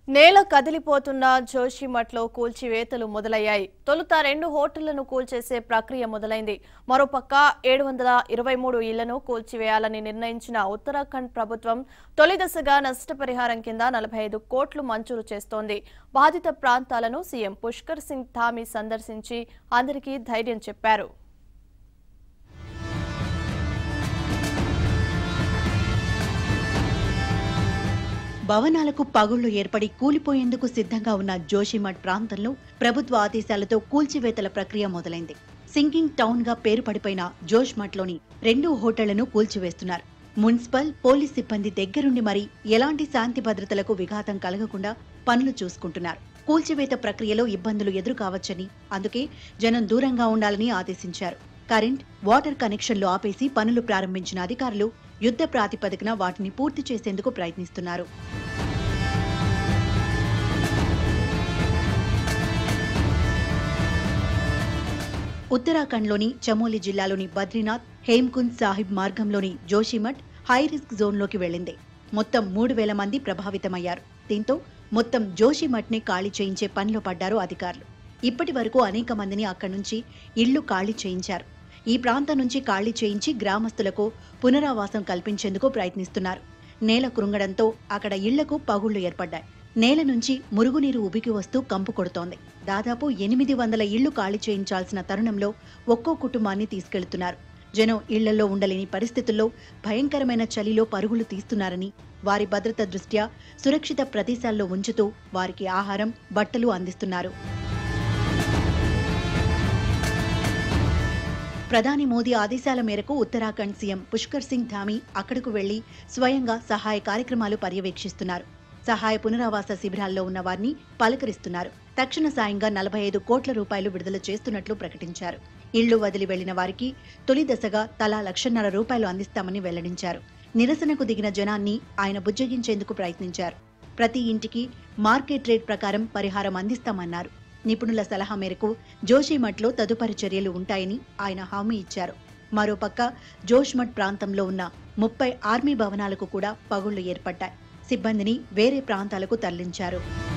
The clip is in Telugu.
నేల కదిలిపోతున్న జోషిమఠ్లో కూల్చివేతలు మొదలయ్యాయి తొలుత రెండు హోటళ్లను కూల్చేసే ప్రక్రియ మొదలైంది మరోపక్క ఏడు వందల ఇరవై మూడు ఇళ్లను కూల్చివేయాలని నిర్ణయించిన ఉత్తరాఖండ్ ప్రభుత్వం తొలి దశగా నష్టపరిహారం కింద నలభై ఐదు కోట్లు మంజూరు చేస్తోంది బాధిత ప్రాంతాలను సీఎం పుష్కర్ సింగ్ ధామి సందర్శించి అందరికీ ధైర్యం చెప్పారు భవనాలకు పగుళ్లు ఏర్పడి కూలిపోయేందుకు సిద్ధంగా ఉన్న జోషిమఠ్ ప్రాంతంలో ప్రభుత్వ ఆదేశాలతో కూల్చివేతల ప్రక్రియ మొదలైంది సింకింగ్ టౌన్ గా పేరు పడిపోయిన జోష్మఠ్లోని రెండు హోటళ్లను కూల్చివేస్తున్నారు మున్సిపల్ పోలీస్ సిబ్బంది దగ్గరుండి మరి ఎలాంటి శాంతి భద్రతలకు విఘాతం కలగకుండా పనులు చూసుకుంటున్నారు కూల్చివేత ప్రక్రియలో ఇబ్బందులు ఎదురు కావచ్చని అందుకే జనం దూరంగా ఉండాలని ఆదేశించారు కరెంట్ వాటర్ కనెక్షన్లు ఆపేసి పనులు ప్రారంభించిన అధికారులు యుద్ధ ప్రాతిపదికన వాటిని పూర్తి చేసేందుకు ప్రయత్నిస్తున్నారు ఉత్తరాఖండ్లోని చమోలి జిల్లాలోని బద్రీనాథ్ హేమ్కుంద్ సాహిబ్ మార్గంలోని జోషిమఠ్ హై రిస్క్ జోన్లోకి వెళ్ళింది మొత్తం మూడు వేల మంది ప్రభావితమయ్యారు దీంతో మొత్తం జోషిమఠ్ ని ఖాళీ చేయించే పనిలో పడ్డారు అధికారులు ఇప్పటి వరకు అనేక మందిని అక్కడి నుంచి ఇళ్లు ఖాళీ చేయించారు ఈ ప్రాంతం నుంచి ఖాళీ చేయించి గ్రామస్తులకు పునరావాసం కల్పించేందుకు ప్రయత్నిస్తున్నారు నేల కృంగడంతో అక్కడ ఇళ్లకు పగుళ్లు ఏర్పడ్డాయి నేల నుంచి మురుగునీరు ఉబికి వస్తూ కంపు కొడుతోంది దాదాపు ఎనిమిది వందల ఇళ్లు ఖాళీ చేయించాల్సిన తరుణంలో ఒక్కో కుటుంబాన్ని తీసుకెళ్తున్నారు జనం ఇళ్లలో ఉండలేని పరిస్థితుల్లో భయంకరమైన చలిలో పరుగులు తీస్తున్నారని వారి భద్రత దృష్ట్యా సురక్షిత ప్రదేశాల్లో ఉంచుతూ వారికి ఆహారం బట్టలు అందిస్తున్నారు ప్రధాని మోదీ ఆదేశాల మేరకు ఉత్తరాఖండ్ సీఎం పుష్కర్ సింగ్ ధామి అక్కడకు వెళ్లి స్వయంగా సహాయ కార్యక్రమాలు పర్యవేక్షిస్తున్నారు సహాయ పునరావాస శిబిరాల్లో ఉన్న వారిని పలకరిస్తున్నారు తక్షణ సాయంగా నలభై ఐదు కోట్ల రూపాయలు విడుదల చేస్తున్నట్లు ప్రకటించారు ఇళ్లు వదిలి వెళ్లిన వారికి తొలి దశగా తలా లక్షన్నర రూపాయలు అందిస్తామని వెల్లడించారు నిరసనకు దిగిన జనాన్ని ఆయన బుజ్జగించేందుకు ప్రయత్నించారు ప్రతి ఇంటికి మార్కెట్ రేట్ ప్రకారం పరిహారం అందిస్తామన్నారు నిపుణుల సలహా మేరకు జోషిమఠ్లో తదుపరి చర్యలు ఉంటాయని ఆయన హామీ ఇచ్చారు మరోపక్క జోష్మఠ్ ప్రాంతంలో ఉన్న ముప్పై ఆర్మీ భవనాలకు కూడా పగుళ్లు ఏర్పడ్డాయి సిబ్బందిని వేరే ప్రాంతాలకు తరలించారు